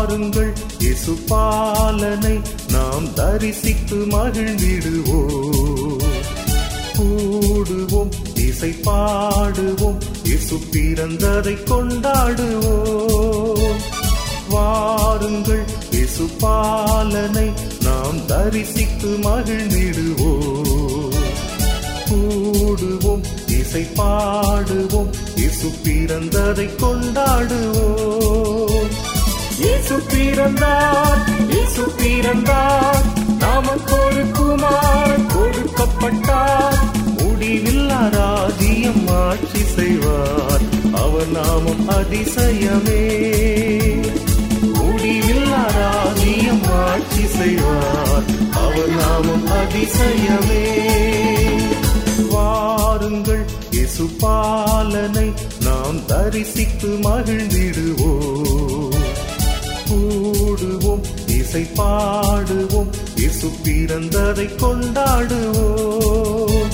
வாருங்கள் இயேசு பாலனை நாம் தரிசித்து மகிழ்ந்திடுவோம் கூடுவோம் இசை பாடுவோம் இயேசு பிறந்ததை கொண்டாடுவோம் வாருங்கள் இயேசு பாலனை நாம் தரிசித்து மகிழ்ந்திடுவோம் கூடுவோம் இசை பாடுவோம் இயேசு பிறந்ததை கொண்டாடுவோம் இயேசு பிறந்தார் இயேசு பிறந்தார் நமக்கொரு குமாரன் கொடுக்கப்பட்டார் முடிவில்லா ராஜ்யம் ஆட்சி செய்வார் அவர் நாமம் அதிசயமே முடிவில்லா ராஜ்யம் ஆட்சி செய்வார் அவர் நாமம் அதிசயமே வாருங்கள் இயேசு பாலனை நாம் தரிசித்து மகிழ்ந்திடுவோம் கூடுவோம் இசை பாடுவோம் இயேசு பிறந்ததை கொண்டாடுவோம்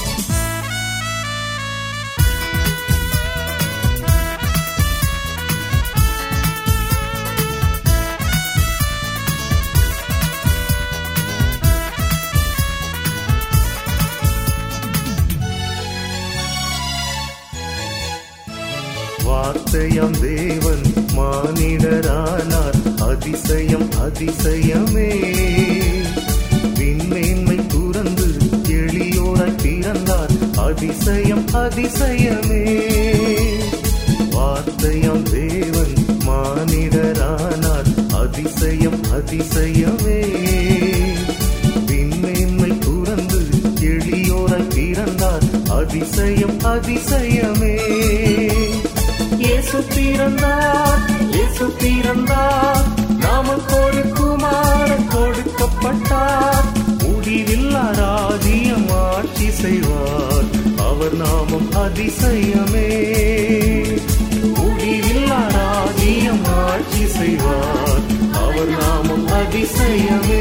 வார்த்தையாம் தேவன் மானிடரானார் அதிசயம் அதிசயமே விண்மேன்மை துறந்து எளியோராய் பிறந்தார் அதிசயம் அதிசயமே வார்த்தையாம் தேவன் மானிடரானார் அதிசயம் அதிசயமே விண்மேன்மை துறந்து எளியோராய் பிறந்தார் அதிசயம் அதிசயமே இயேசு பிறந்தார் இயேசு பிறந்தார் நமக்கொரு குமாரன் கொடுக்கப்பட்டார் முடிவில்லா ராஜ்யம் ஆட்சி செய்வார் அவர் நாமம் அதிசயமே முடிவில்லா ராஜ்யம் ஆட்சி செய்வார் அவர் நாமம் அதிசயமே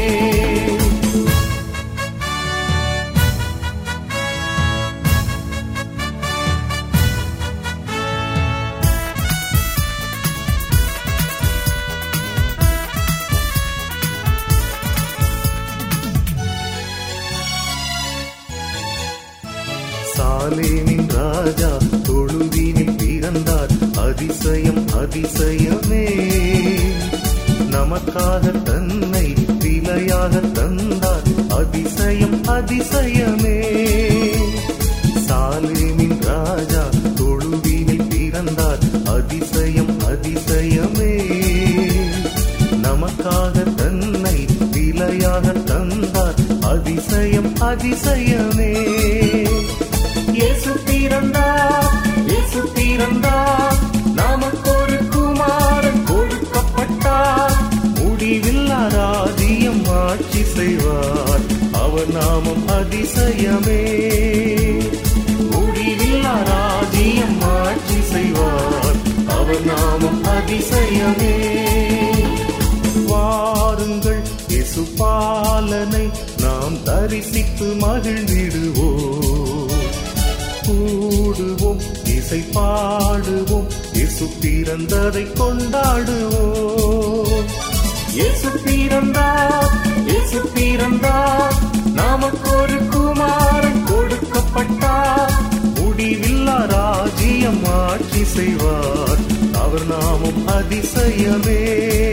சாலேமின் ராஜா தொழுவினில் பிறந்தார் அதிசயம் அதிசயமே நமக்காக தன்னை விலையாக தந்தார் அதிசயம் அதிசயமே சாலேமின் ராஜா தொழுவினில் பிறந்தார் அதிசயம் அதிசயமே நமக்காக தன்னை விலையாக தந்தார் அதிசயம் அதிசயமே இயேசு பிறந்தார் இயேசு பிறந்தார் நமக்கொரு குமாரன் கொடுக்கப்பட்டார் முடிவில்லா ராஜ்யம் ஆட்சி செய்வார் அவர் நாமம் அதிசயமே முடிவில்லா ராஜ்யம் ஆட்சி செய்வார் அவர் நாமம் அதிசயமே வாருங்கள் இயேசு பாலனை நாம் தரிசித்து மகிழ்ந்திடுவோம் கூடுவோம் இசை பாடுவோம் இயேசு பிறந்ததை கொண்டாடுவோம் இயேசு பிறந்தார் இயேசு பிறந்தார் நமக்கொரு குமாரன் கொடுக்கப்பட்டார் முடிவில்லா ராஜ்யம் ஆட்சி செய்வார் அவர் நாமம் அதிசயமே